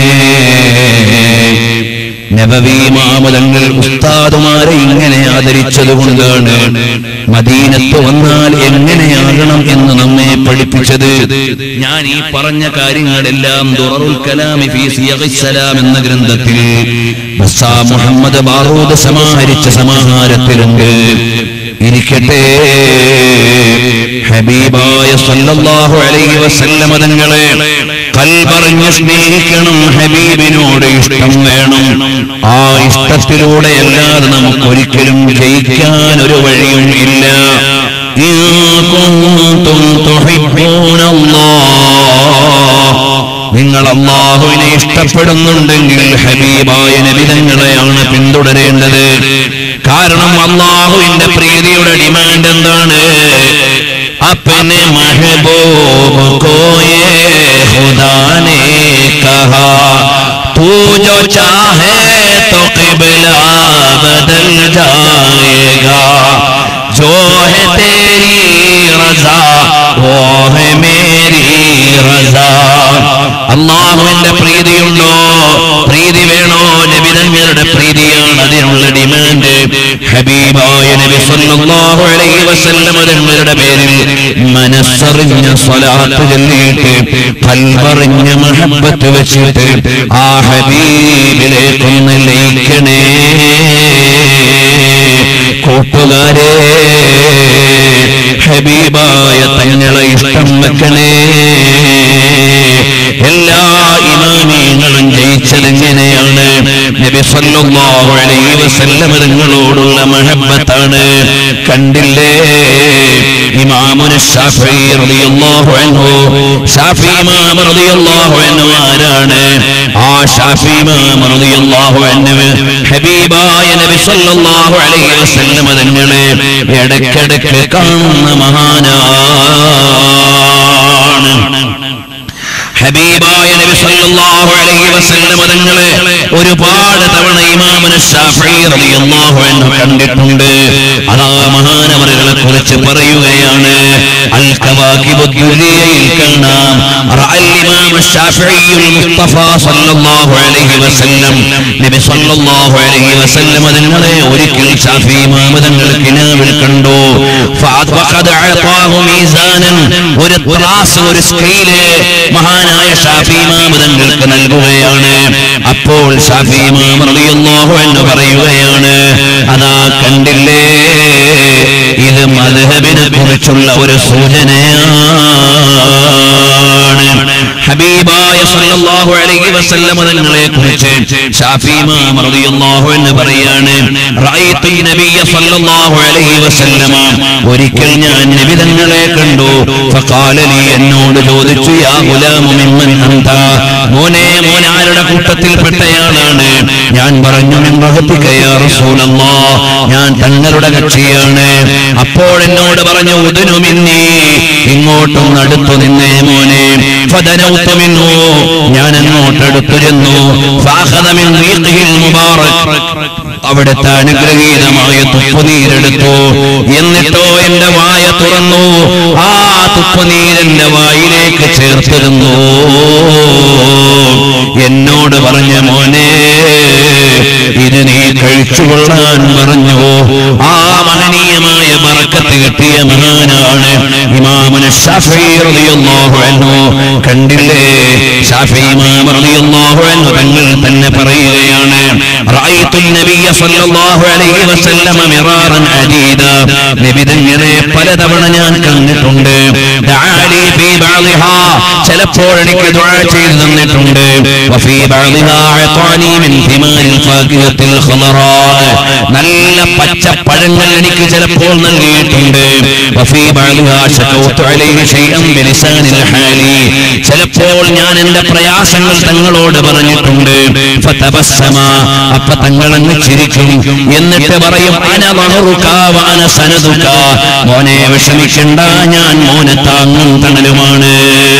നബവീമാമതങ്ങൾ ഉസ്താദുമാരെ ഇങ്ങനെ ആദരിച്ചത് കൊണ്ടാണ് മദീനത്ത് വന്നാൽ എങ്ങനെയാകണം എന്ന് നമ്മെ പഠിപ്പിച്ചത് ഞാൻ ഈ പറഞ്ഞ കാര്യങ്ങളെല്ലാം ദുററുൽ കലാമി ഫീ സിയഗിസ് സലാം എന്ന ഗ്രന്ഥത്തിൽ ബസ്സാ മുഹമ്മദ് ബാറൂദ് സമാഹരിച്ച സമാഹാരത്തിലുണ്ട് ഇരിക്കട്ടെ ഹബീബായ സല്ലല്ലാഹു അലൈഹി വസല്ലമ തങ്ങളെ കൽപറിഞ്ഞ് സ്നേഹിക്കണം ഹബീബിനോട് ഇഷ്ടം വേണം ആ ഇഷ്ടത്തിലൂടെ അല്ലാതെ നമുക്ക് ഒരിക്കലും ജയിക്കാൻ ഒരു വഴിയും ഇല്ല ഇൻ കുന്തും തുഹിബ്ബൂനല്ലാഹ് നിങ്ങൾ അള്ളാഹുവിനെ ഇഷ്ടപ്പെടുന്നുണ്ടെങ്കിൽ ഹബീബായ നബിതങ്ങളെയാണ് പിന്തുടരേണ്ടത് കാരണം അള്ളാഹുവിന്റെ പ്രീതിയുടെ ഡിമാൻഡ് എന്താണ് अपने महबूब को ये खुदा ने कहा तू जो चाहे तो किबला बदल जाएगा जो है तेरी रजा वो है मेरी रजा അള്ളാഹുവിന്റെ പ്രീതിയുണ്ടോ പ്രീതി വേണോ നബിതങ്ങളുടെ പ്രീതിയാണ് അതിനുള്ള ഡിമാൻഡ് ഹബീബായ നബി സല്ലല്ലാഹു അലൈഹി വസല്ലം തങ്ങളുടെ പേരിൽ മനസ്സറിഞ്ഞ സ്വലാത്ത് ചൊല്ലിയിട്ട് കൽവറിഞ്ഞ മഹബത്ത് വെച്ചിട്ട് ആ ഹബീബിലേക്കൊന്ന് ലയിക്കണേ കൂട്ടുകാരെ ഹബീബായ തങ്ങളെ ഇഷ്ടം വെക്കണേ എല്ലാ ഇമാമീങ്ങളും ജയിച്ചതെങ്ങനെയാണ് നബി സല്ലല്ലാഹു അലൈഹി വസല്ലം തങ്ങളോടുള്ള മഹബത്താണ് കണ്ടില്ലേ ഇമാമുന ഷാഫി റളിയല്ലാഹു അൻഹു ഷാഫി ഇമാം റളിയല്ലാഹു അൻഹു ആരാണ് ആ ഷാഫി ഇമാം റളിയല്ലാഹു അൻഹു ഹബീബായ നബി സല്ലല്ലാഹു അലൈഹി വസല്ലം തങ്ങളെ ഇടയ്ക്കിടയ്ക്ക് കാണുന്ന മഹാനാണ് ഹബീബായ നബി നബി സല്ലല്ലാഹു അലൈഹി വസല്ലം തങ്ങളെ ഒരുപാട് തവണ ഇമാമുന ശാഫിഈ റളിയല്ലാഹു അൻഹു കണ്ടിട്ടുണ്ട് അതാ മഹാനവറുകളെ കുറിച്ച് പറയുകയാണ് അൽ കവാകിബു ദുനിയയിൽ കാണാം റഅൽ ഇമാം ശാഫിഈ മുസ്തഫ സല്ലല്ലാഹു അലൈഹി വസല്ലം നബി സല്ലല്ലാഹു അലൈഹി വസല്ലം തങ്ങളെ ഒരിക്കൽ ഷാഫി ഇമാം തങ്ങൾ കിനാവിൽ കണ്ടു ഫഅദ് വഖദ് അഅതാഹു മീസാനൻ ഒരു ത്രാസ് ഒരു സ്കെയില് മഹാനായ ഷാഫി ഇമാം തങ്ങൾക്ക് നൽകുകയാണ് അപ്പോൾ ഷാഫി ഇമാം റളിയല്ലാഹു അൻഹു പറയുകയാണ് അതാ കണ്ടില്ലേ ഇത് മദ്ഹബിനെ കുറിച്ചുള്ള ഒരു സൂചനയാണ് ഹബീബായ സല്ലല്ലാഹു അലൈഹി വസല്ലം തങ്ങളെ കുറിച്ച് ഷാഫി ഇമാം റളിയല്ലാഹു അൻഹു പറയാണ് റഅയ്തു നബിയ സല്ലല്ലാഹു അലൈഹി വസല്ലമ ഒരിക്കൽ ഞാൻ നബി തങ്ങളെ കണ്ടു ഫഖാല ലി എന്നോട് ചോദിച്ചു യാ ഗുലാമു മിമ്മൻ അന്ത മോനെ മോൻ ആരുടെ കൂട്ടത്തിൽപ്പെട്ടയാളാണ് ഞാൻ പറഞ്ഞു മിൻ റഹ്തിക യാ റസൂലല്ലാഹ് ഞാൻ തങ്ങളുടെ കക്ഷിയാണ് അപ്പോൾ എന്നോട് പറഞ്ഞു ഉദനു മിന്നി ഇങ്ങോട്ടും അടുത്തു നിന്നേ മോനെ ഫദനൗതു മിൻഹു ഞാൻ അങ്ങോട്ട് അടുത്തു ചെന്നു ഫാഖദ മിൻ റീഖിൽ മുബാറക് അവിടുത്തെ അനുഗ്രഹീതമായ തുപ്പുനീരെടുത്തു എന്നിട്ടോ എന്റെ വായ തുറന്നു ആ തുപ്പുനീരെന്റെ വായിലേക്ക് ചേർത്തിരുന്നു എന്നോട് പറഞ്ഞ മോനെ ഇത് നീ കഴിച്ചുകൊള്ളാൻ പറഞ്ഞു ആ മഹനീയമായ ബറക്കത്ത് കിട്ടിയ മഹാനാണ് ഇമാമുന ഷാഫി റളിയല്ലാഹു അൻഹു കണ്ടില്ലേ ഷാഫി ഇമാം റളിയല്ലാഹു അൻഹു തങ്ങൾ തന്നെ പറയുകയാണ് റഅയ്തു നബിയ സല്ലല്ലാഹു അലൈഹി വസല്ലമ മിറാറൻ അദീദ നബി തങ്ങളെ പലതവണ ഞാൻ കണ്ടിട്ടുണ്ട് ദഅാലി ഫീ ബഅദിഹാ ചിലപ്പോൾ എനിക്ക് ദുആ ചെയ്തു തന്നിട്ടുണ്ട് വഫീ ബഅദിഹാ അഅതാനി മിൻ തിമാരിൽ ഫാകിഹത്തിൽ ഖളറാ നല്ല പച്ച പഴങ്ങൾ എനിക്ക് ചിലപ്പോൾ നൽകിയിട്ടുണ്ട് വഫീ ബഅദിഹാ ശകൗതു അലൈഹി ഷൈഅൻ ബിലിസാനിൽ ഹാലി ചിലപ്പോൾ ഞാൻ എന്റെ പ്രയാസങ്ങൾ തങ്ങളോട് പറഞ്ഞിട്ടുണ്ട് ഫതബസ്സമ അപ്പ തങ്ങൾ അങ്ങ് ചിരിക്കും എന്നിട്ട് പറയും അന വഹറുക വഅന സനദുക മോനെ വിഷമിക്കണ്ട ഞാൻ മോനെ താങ്ങും തണലുമാണ്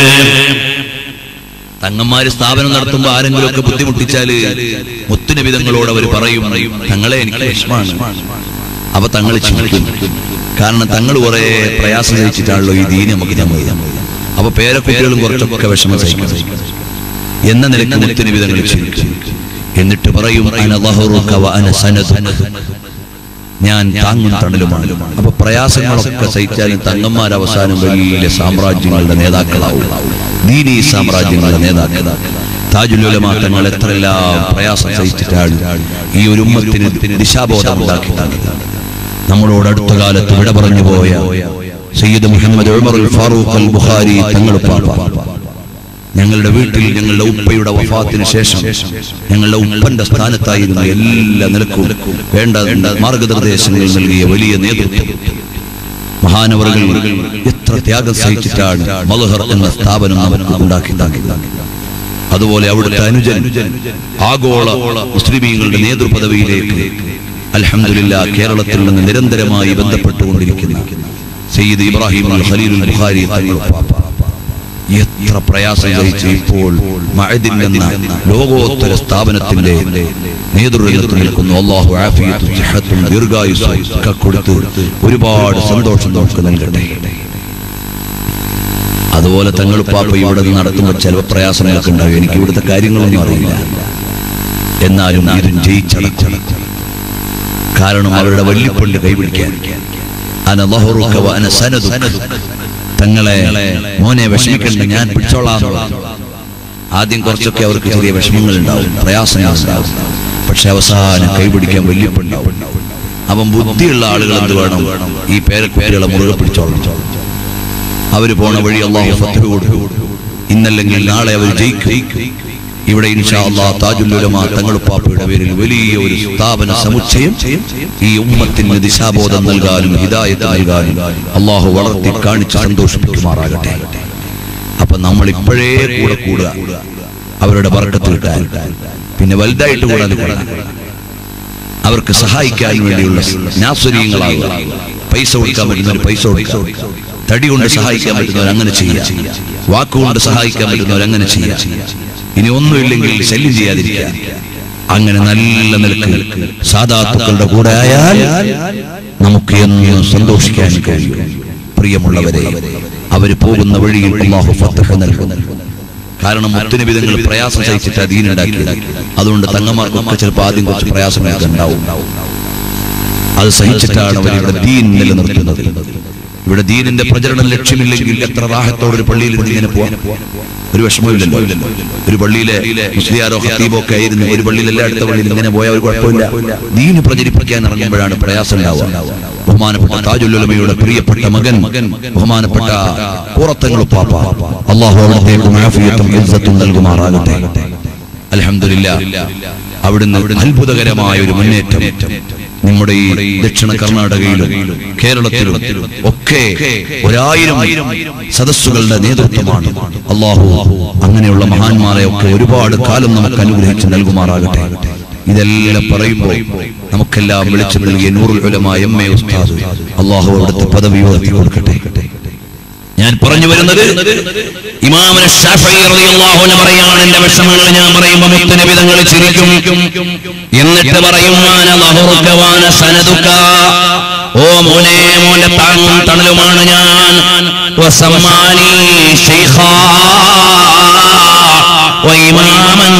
തങ്ങന്മാര് സ്ഥാപനം നടത്തുമ്പോ ആരെങ്കിലും ഒക്കെ ബുദ്ധിമുട്ടിച്ചാല് മുത്തുനിബിതങ്ങളോട് അവർ പറയും തങ്ങളെ എനിക്ക് വിഷമാണ് അപ്പൊ തങ്ങൾ ചിന്തിക്കും കാരണം തങ്ങൾ കുറെ പ്രയാസം സഹിച്ചിട്ടാണല്ലോ ഈ ദീന നമുക്ക് തന്നത് അപ്പൊ പേരക്കുട്ടികളും കുറച്ചൊക്കെ വിഷമം സഹിക്കണം എന്ന നിലക്ക് മുത്തുനിബിതങ്ങൾ ചിന്തിക്കും എന്നിട്ട് പറയും അന ദഹറുക വ അന സനദുക. ഞാൻ താങ്ങും തണലുമാണ് അപ്പൊ പ്രയാസങ്ങളൊക്കെ സഹിച്ചാലും തങ്ങന്മാർ അവസാനം വലിയ സാമ്രാജ്യങ്ങളുടെ നേതാക്കളാവും ദീനീ സാമ്രാജ്യങ്ങളുടെ നേതാക്കൾ താജുലുലമാ തങ്ങൾ എത്രയെല്ലാം പ്രയാസം സഹിച്ചിട്ടാണ് ഈ ഒരു ഉമ്മത്തിന് ദിശാബോധം ഉണ്ടാക്കിയിട്ടാണ് നമ്മളോട് അടുത്ത കാലത്ത് വിട പറഞ്ഞു പോയ സയ്യിദ് മുഹമ്മദ് ഉമർ ഫാറൂഖ് അൽ ബുഖാരി തങ്ങൾ പാപ്പ ഞങ്ങളുടെ വീട്ടിൽ ഞങ്ങളുടെ ഉപ്പയുടെ വഫാത്തിന് ശേഷം ഞങ്ങളുടെ ഉപ്പന്റെ സ്ഥാനത്തായിരുന്നു എല്ലാ നിലക്കും വേണ്ട മാർഗനിർദ്ദേശങ്ങൾ നൽകിയ വലിയ നേതൃത്വം മഹാനവറുകൾ എത്ര ത്യാഗം സഹിച്ചിട്ടാണ് മലഹർ എന്ന സ്ഥാപനം നമുക്ക് ഉണ്ടാക്കി അതുപോലെ അവിടുത്തെ അനുജൻ ആഗോള മുസ്ലിമീങ്ങളുടെ നേതൃപദവിയിലേക്ക് അൽഹംദുലില്ല കേരളത്തിൽ നിന്ന് നിരന്തരമായി ബന്ധപ്പെട്ടുകൊണ്ടിരിക്കുന്ന സയ്യിദ് ഇബ്രാഹിം അൽ ഖലീലുൽ ബുഖാരി തങ്ങൾ പാപ്പ എത്ര പ്രയാസം സഹിച്ച് ഇപ്പോൾ മഅദിൻ എന്ന ലോകോത്തര സ്ഥാപനത്തിന്റെ നേതൃത്വത്തിൽ നിൽക്കുന്നു അള്ളാഹു ആഫിയത്തും സിഹത്തും ദീർഘായുസ്സും ഒക്കെ കൊടുത്ത് ഒരുപാട് സന്തോഷം നമുക്ക് നൽകട്ടെ അതുപോലെ തങ്ങൾ പാപ്പ ഇവിടെ നിന്ന് നടത്തുമ്പോൾ ചില പ്രയാസങ്ങളൊക്കെ ഉണ്ടാവും എനിക്ക് ഇവിടുത്തെ കാര്യങ്ങളൊന്നും അറിയില്ല എന്നാലും ഇതും ജയിച്ചടക്കണം കാരണം അവരുടെ വല്ലിപ്പള്ളി കൈപിടിക്കാൻ അന ലഹറുക വ അന സനദുക. തങ്ങളെ മോനെ വിഷമിക്കണ്ട ഞാൻ പിടിച്ചോളാം ആദ്യം കുറച്ചൊക്കെ അവർക്ക് ചെറിയ വിഷമങ്ങൾ ഉണ്ടാവും പ്രയാസങ്ങൾ ഉണ്ടാവും പക്ഷെ അവസാനം കൈപിടിക്കാൻ വല്യപ്പുണ്ടാവും അവൻ ബുദ്ധിയുള്ള ആളുകൾ എന്ത് വേണം ഈ പേരക്കുട്ടികളെ മുറുകെ പിടിച്ചോളണം അവര് പോണ വഴി അള്ളാഹു ഫത്ത് കൊടുക്കും ഇന്നല്ലെങ്കിൽ നാളെ അവർ ജയിക്കും ഇവിടെ ഇൻഷാ അള്ളാഹ് താജുല്ലുലമ തങ്ങളുപ്പാപ്പയുടെ പേരിൽ വലിയ ഒരു സ്ഥാപന സമുച്ചയം ഈ ഉമ്മത്തിന് ദിശാബോധം നൽകാനും ഹിദായത്ത് നൽകാനും അള്ളാഹു വളർത്തി കാണിച്ച് സന്തോഷിപ്പിക്കുമാറാകട്ടെ അപ്പൊ നമ്മൾ ഇപ്പോഴേ കൂടെ കൂടുക അവരുടെ വർക്കത്ത് കിട്ടാൻ പിന്നെ വലുതായിട്ട് കൂടാതെ കൂടാ അവർക്ക് സഹായിക്കാൻ വേണ്ടിയുള്ള നാസുരീയങ്ങളാകുക പൈസ കൊടുക്കാൻ പറ്റുന്നവർ പൈസ കൊടുക്കാം തടി കൊണ്ട് സഹായിക്കാൻ പറ്റുന്നവർ അങ്ങനെ ചെയ്യാം വാക്കുകൊണ്ട് സഹായിക്കാൻ പറ്റുന്നവർ അങ്ങനെ ചെയ്യാം ഇനി ഒന്നുമില്ലെങ്കിൽ ശല്യം ചെയ്യാതിരിക്കുക അങ്ങനെ നല്ല നിലക്ക് സാധാത്തുക്കളുടെ കൂടെ ആയാൽ നമുക്ക് എന്നും സന്തോഷിക്കാൻ കഴിയും പ്രിയമുള്ളവരെ അവര് പോകുന്ന വഴിയിൽ അള്ളാഹു ഫത്തഹ നൽകും കാരണം മുത്തിന് വിധങ്ങൾ പ്രയാസം സഹിച്ചിട്ട് അധീനുണ്ടാക്കിയത് അതുകൊണ്ട് തങ്ങന്മാർക്കൊക്കെ ചിലപ്പോൾ ആദ്യം കുറച്ച് പ്രയാസങ്ങളൊക്കെ ഉണ്ടാവും അത് സഹിച്ചിട്ടാണ് അവർ ഇവിടെ ദീൻ നിലനിർത്തുന്നത് ഇവിടെ ദീനിന്റെ പ്രചരണം ലക്ഷ്യമില്ലെങ്കിൽ എത്ര റാഹത്തോടെ ഒരു പള്ളിയിൽ ഇരുന്ന് ഇങ്ങനെ പോവാം ഒരു വിഷമമില്ലല്ലോ ഒരു പള്ളിയിലെ മുസ്ലിയാരോ ഹത്തീബോ ഒക്കെ ആയിരുന്നു ഒരു പള്ളിയിൽ എല്ലായിടത്ത പള്ളിയിൽ ഇങ്ങനെ പോയാൽ ഒരു കുഴപ്പമില്ല ദീന് പ്രചരിപ്പിക്കാൻ ഇറങ്ങുമ്പോഴാണ് പ്രയാസം ഉണ്ടാവുക ബഹുമാനപ്പെട്ട താജുല്ലുലമയുടെ പ്രിയപ്പെട്ട മകൻ ബഹുമാനപ്പെട്ട കൂറത്തങ്ങൾ പാപ്പ അള്ളാഹു അവിടത്തേക്കും ആഫിയത്തും ഇസ്സത്തും നൽകുമാറാകട്ടെ അൽഹംദുലില്ലാ അവിടുന്ന് അത്ഭുതകരമായ ഒരു മുന്നേറ്റം നമ്മുടെ ഈ ദക്ഷിണ കർണാടകയിലും കേരളത്തിലും ഒക്കെ ഒരായിരം സദസ്സുകളുടെ നേതൃത്വമാണ് അള്ളാഹു അങ്ങനെയുള്ള മഹാന്മാരെ ഒക്കെ ഒരുപാട് കാലം നമുക്ക് അനുഗ്രഹിച്ച് നൽകുമാറാകട്ടെ ഇതെല്ലാം പറയുമ്പോൾ നമുക്കെല്ലാം വിളിച്ചു നൽകിയ നൂറുൽ ഉലമ എം എ ഉസ്താദ് അള്ളാഹു അവിടുത്തെ പദവി ഉയർത്തി കൊടുക്കട്ടെ
ഞാൻ പറഞ്ഞു വരുന്നത് ഇമാമന ഷാഫി റളിയല്ലാഹു അൻഹു പറയാണ് എന്റെ വിഷമങ്ങൾ ഞാൻ പറയുമ്പോൾ മുത്തുനബി തങ്ങൾ ചിരിക്കും എന്നിട്ട് പറയും മാന ലഹുറുക വാന സനദുക ഓ മോനെ മോന്റെ താങ്ങും തണലുമാണ് ഞാൻ വസമ്മാനി ശൈഖാ വഇമാമൻ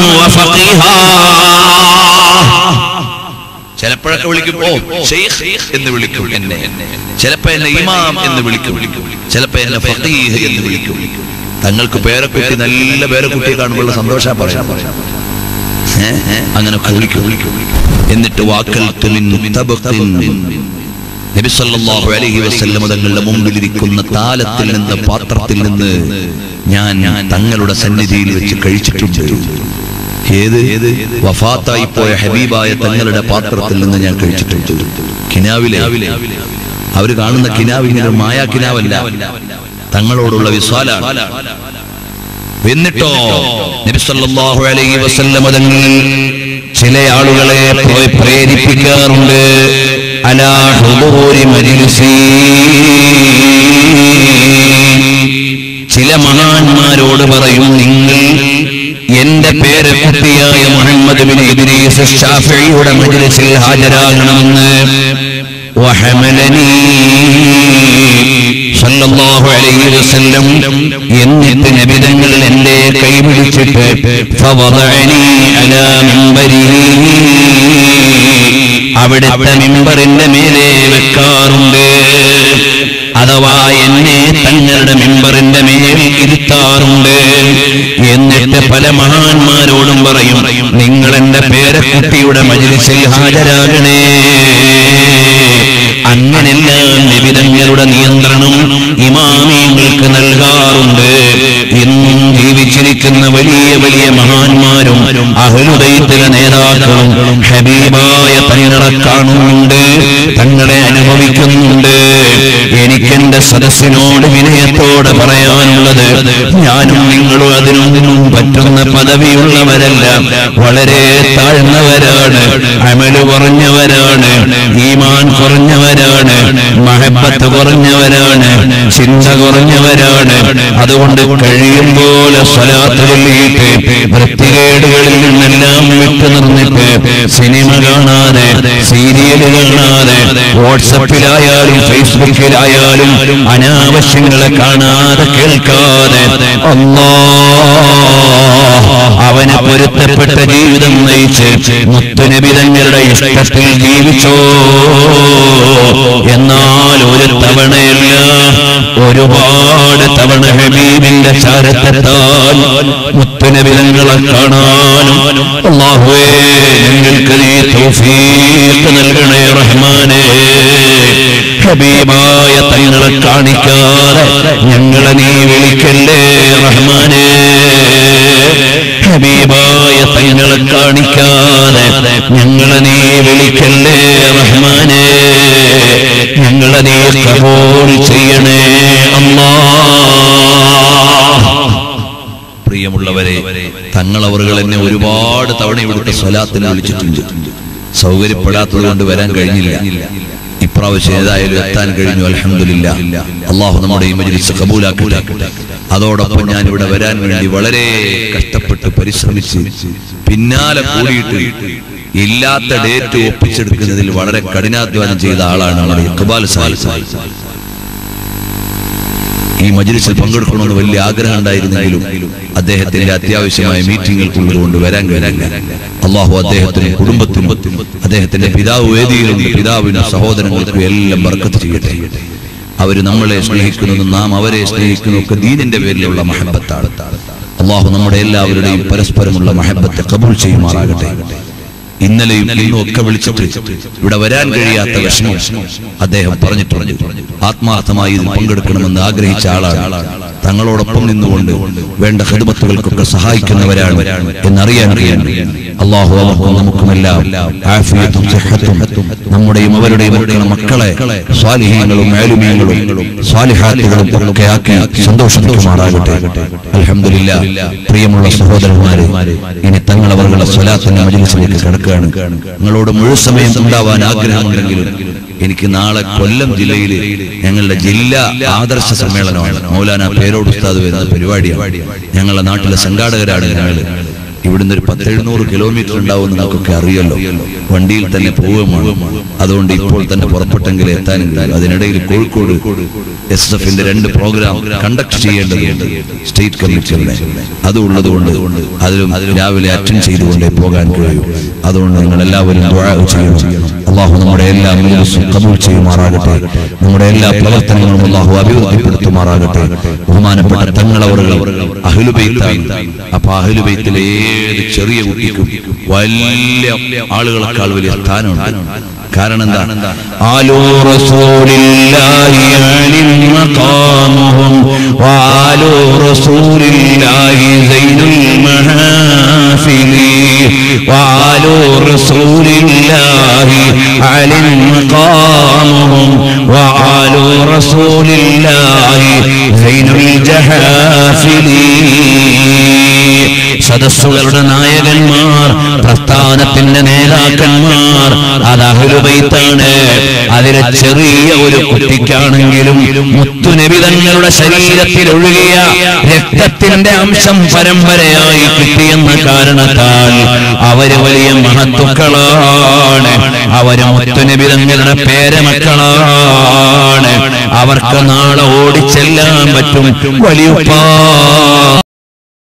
വഫഖീഹാ
ചിലപ്പോഴൊക്കെ വിളിക്കും ഓ ഷെയ്ഖ് എന്ന് വിളിക്കും എന്നെ ചിലപ്പോ എന്നെ ഇമാം എന്ന് വിളിക്കും ചിലപ്പോ എന്നെ ഫഖീഹ് എന്ന് വിളിക്കും തങ്ങൾക്ക് പേരക്കുട്ടി നല്ല പേരക്കുട്ടിയെ കാണുമ്പോൾ സന്തോഷം പറയാം ഏ? അങ്ങനൊക്കെ വിളിക്കും എന്നിട്ട് വാക്കൽ തുമിൻ തബഖിൻ നബി സല്ലല്ലാഹു അലൈഹി വസല്ലം തങ്ങളുടെ മുമ്പിലിരിക്കുന്ന താലത്തിൽ നിന്ന് പാത്രത്തിൽ നിന്ന് ഞാൻ തങ്ങളുടെ സന്നിധിയിൽ വെച്ച് കഴിച്ചിട്ടുണ്ട് ഏത് വഫാത്തായി പോയ ഹബീബായ തങ്ങളുടെ പാത്രത്തിൽ നിന്ന് ഞാൻ കഴിച്ചിട്ടുണ്ട് കിനാവിലെ അവര് കാണുന്ന കിനാവ് ഇങ്ങനെ ഒരു മായാ കിനാവല്ല തങ്ങളോടുള്ള വിശ്വാലാണ് എന്നിട്ടോ നബി സല്ലല്ലാഹു അലൈഹി വസല്ലം തങ്ങൾ
ചില ആളുകളെ പ്ര- പ്രേരിപ്പിക്കാറുണ്ട് അലാ ഹുദൂരി മജ്ലിസി ചില മഹാന്മാരോട് പറയും നിങ്ങൾ എന്റെ പേര് കുട്ടിയായ മുഹമ്മദ് ബിൻ ഇദ്രീസ് ഷാഫിയുടെ മജ്ലിസിൽ ഹാജരാകണമെന്ന് വഹമലനീ സല്ലല്ലാഹു അലൈഹി വസല്ലം എന്നിട്ട് നബിതങ്ങൾ എന്റെ കൈ പിടിച്ചിട്ട് ഫവദഅനി അലാ മിമ്പരിഹി അവിടുത്തെ മിമ്പറിന്റെ മേലെ വെക്കാറുണ്ട് അഥവാ എന്നെ തങ്ങളുടെ മിമ്പറിന്റെ മേൽ ഇരുത്താറുണ്ട് എന്നിട്ട് പല മഹാന്മാരോടും പറയും നിങ്ങൾ എന്റെ പേരക്കുട്ടിയുടെ മജിലിസിൽ ഹാജരാകണേ അങ്ങനെല്ലാം നിബിതങ്ങളുടെ നിയന്ത്രണം ഇമാമിയങ്ങൾക്ക് നൽകാറുണ്ട് ഇന്നും ജീവിച്ചിരിക്കുന്ന വലിയ വലിയ മഹാന്മാരും അഹലുദൈത്തിലെ നേതാക്കളും ഹബീബായ തങ്ങളെ കാണുന്നുണ്ട് തങ്ങളെ അനുഭവിക്കുന്നുണ്ട് എനിക്കെന്റെ സദസ്സിനോട് വിനയത്തോടെ പറയാനുള്ളത് ഞാനും നിങ്ങളും അതിനൊന്നും പറ്റുന്ന പദവിയുള്ളവരല്ല വളരെ താഴ്ന്നവരാണ് അമല് കുറഞ്ഞവരാണ് ഈമാൻ കുറഞ്ഞവരാണ് മഹബത്ത് കുറഞ്ഞവരാണ് ചിന്ത കുറഞ്ഞവരാണ് അതുകൊണ്ട് കഴിയും പോലെ സ്വലാത്ത് ചൊല്ലിയിട്ട് വൃത്തികേടുകളിൽ നിന്നെല്ലാം വിട്ടു നിർന്നിട്ട് സിനിമ കാണാതെ സീരിയൽ കാണാതെ വാട്സപ്പിലായാലും ഫേസ്ബുക്കിലായാലും അനാവശ്യങ്ങളെ കാണാതെ കേൾക്കാതെ അല്ലാ അവന് പൊരുത്തപ്പെട്ട ജീവിതം നയിച്ച് മുത്തുനബിതങ്ങളുടെ ഇഷ്ടത്തിൽ ജീവിച്ചോ എന്നാൽ ഒരു തവണയല്ല ഒരുപാട് തവണ ഹബീബിന്റെ ചാരത്തെത്താൻ മുത്തുനബിതങ്ങളെ കാണാനും അള്ളാഹുവേ ഞങ്ങൾക്ക് നീ തൗഫീഖ് നൽകണേ റഹ്മാനേ ഹബീബായ തങ്ങളെ കാണിക്കാതെ ഞങ്ങളെ നീ വിളിക്കല്ലേ റഹ്മാനേ ഹബീബായ തങ്ങളെ കാണിക്കാതെ ഞങ്ങളെ നീ വിളിക്കല്ലേ റഹ്മാനേ ഞങ്ങളെ നീ കബൂൽ ചെയ്യണേ അല്ലാ
പ്രിയമുള്ളവരെ തങ്ങൾ അവറുകൾ എന്നെ ഒരുപാട് തവണ ഇവിടുത്തെ സ്വലാത്തിന് വിളിച്ചിട്ടുണ്ട് സൗകര്യപ്പെടാത്തത് കൊണ്ട് വരാൻ കഴിഞ്ഞില്ല ഇപ്രാവശ്യം ഏതായാലും എത്താൻ കഴിഞ്ഞു അലഹമില്ല അള്ളാഹു നമ്മുടെ ഈ മജ്ലിസ് കബൂലാക്കട്ടെ അതോടൊപ്പം ഞാൻ ഇവിടെ വരാൻ വേണ്ടി വളരെ കഷ്ടപ്പെട്ട് കഷ്ടപ്പെട്ട് പരിശ്രമിച്ച് പിന്നാലെ കൂടിയിട്ട് ഇല്ലാത്ത ഡേറ്റ് ഒപ്പിച്ചെടുക്കുന്നതിൽ വളരെ കഠിനാധ്വാനം ചെയ്ത ആളാണ് നമ്മുടെ ഇക്ബാൽ സാഹിബ് ഈ മജ്ലിസിൽ പങ്കെടുക്കണമെന്ന് വലിയ ആഗ്രഹം ഉണ്ടായിരുന്നെങ്കിലും അദ്ദേഹത്തിന്റെ അത്യാവശ്യമായ മീറ്റിങ്ങുകൾക്കുള്ളത് കൊണ്ട് വരാൻ കഴിയില്ല അള്ളാഹു അദ്ദേഹത്തിനും കുടുംബത്തിനും അദ്ദേഹത്തിന്റെ പിതാവ് വേദിയിലുണ്ട് പിതാവിനും സഹോദരങ്ങൾക്കും എല്ലാം ബർക്കത്ത് ചെയ്യട്ടെ അവര് നമ്മളെ സ്നേഹിക്കുന്നതും നാം അവരെ സ്നേഹിക്കുന്നതും ഒക്കെ ദീനിന്റെ പേരിലുള്ള മഹബത്താണ് അള്ളാഹു നമ്മുടെ എല്ലാവരുടെയും പരസ്പരമുള്ള മഹബത്തെ കബൂൾ ചെയ്യുമാറാകട്ടെ ഇന്നലെയും ഇന്നും ഒക്കെ വിളിച്ചിട്ട് ഇവിടെ വരാൻ കഴിയാത്ത വിഷമം അദ്ദേഹം പറഞ്ഞിട്ടുണ്ട് ആത്മാർത്ഥമായി ഇതിൽ പങ്കെടുക്കണമെന്ന് ആഗ്രഹിച്ച ആളാണ് തങ്ങളോടൊപ്പം നിന്നുകൊണ്ട് വേണ്ട ഹിദമത്തുകൾക്കൊക്കെ സഹായിക്കുന്നവരാണ് എന്നറിയാൻ കഴിയുന്നു അള്ളാഹു അവർക്കും നമുക്കുമെല്ലാം ആഫിയത്തും സിഹത്തും നമ്മുടെയും അവരുടെയും ഒക്കെ മക്കളെ സ്വാലിഹീങ്ങളും മേലുമീങ്ങളും സ്വാലിഹാത്തുകളും ഒക്കെ ആക്കി സന്തോഷിപ്പിക്കുമാറാകട്ടെ അൽഹംദുലില്ലാ പ്രിയമുള്ള സഹോദരന്മാരെ ഇനി തങ്ങൾ അവരുടെ സ്വലാത്തിന്റെ മജിലിസിലേക്ക് കിടക്കുകയാണ് നിങ്ങളോട് മുഴുവൻ സമയം ഉണ്ടാവാൻ ആഗ്രഹമുണ്ടെങ്കിലും എനിക്ക് നാളെ കൊല്ലം ജില്ലയിൽ ഞങ്ങളുടെ ജില്ലാ ആദർശ സമ്മേളനമാണ് മൗലാന പേരോട് ഉസ്താദ് വരുന്ന പരിപാടിയാണ് ഞങ്ങളുടെ നാട്ടിലെ സംഘാടകരാണ് ഞങ്ങൾ ഇവിടുന്ന് ഒരു പത്തെഴുന്നൂറ് കിലോമീറ്റർ ഉണ്ടാവും നമുക്കൊക്കെ അറിയല്ലോ വണ്ടിയിൽ തന്നെ പോവുകയാണ് അതുകൊണ്ട് ഇപ്പോൾ തന്നെ പുറപ്പെട്ടെങ്കിൽ എത്താനും കഴിയും അതിനിടയിൽ കോഴിക്കോട് എസ് എഫിന്റെ രണ്ട് പ്രോഗ്രാം കണ്ടക്ട് ചെയ്യേണ്ടതുണ്ട് സ്റ്റേറ്റ് കമ്മിറ്റിയുടെ അതുള്ളത് കൊണ്ട് അതിലും രാവിലെ അറ്റൻഡ് ചെയ്തുകൊണ്ടേ പോകാൻ കഴിയൂ അതുകൊണ്ട് നിങ്ങൾ എല്ലാവരും ദുആ ചെയ്യണം അള്ളാഹു നമ്മുടെ എല്ലാ മജ്ലിസും കബൂൽ ചെയ്യുമാറാകട്ടെ നമ്മുടെ എല്ലാ പ്രവർത്തനങ്ങളും അള്ളാഹു അഭിവൃദ്ധിപ്പെടുത്തുമാറാകട്ടെ ബഹുമാനപ്പെട്ട തങ്ങളവർ അഹ്ലുബൈത്താണ് അപ്പൊ അഹ്ലുബൈത്തിലെ ഏത് ചെറിയ കുട്ടിക്കും വലിയ ആളുകളെക്കാൾ വലിയ സ്ഥാനമുണ്ട് കാരണം എന്താ
آل رسول الله عن مقامهم وآل رسول الله زين المحافل وآل رسول الله عن مقامهم وآل رسول الله زين الجحافل സദസ്സുകളുടെ നായകന്മാർ പ്രസ്ഥാനത്തിന്റെ നേതാക്കന്മാർ അത് അഹുലുബൈത്താണ് അതിലെ ചെറിയ ഒരു കുട്ടിക്കാണെങ്കിലും മുത്തുനബി തങ്ങളുടെ ശരീരത്തിൽ ഒഴുകിയ രക്തത്തിന്റെ അംശം പരമ്പരയായി കിട്ടിയെന്ന കാരണത്താൽ അവര് വലിയ മഹത്തുക്കളാണ് അവര് മുത്തുനബി തങ്ങളുടെ പേരമക്കളാണ് അവർക്ക് നാളെ ഓടിച്ചെല്ലാൻ പറ്റും വലിയ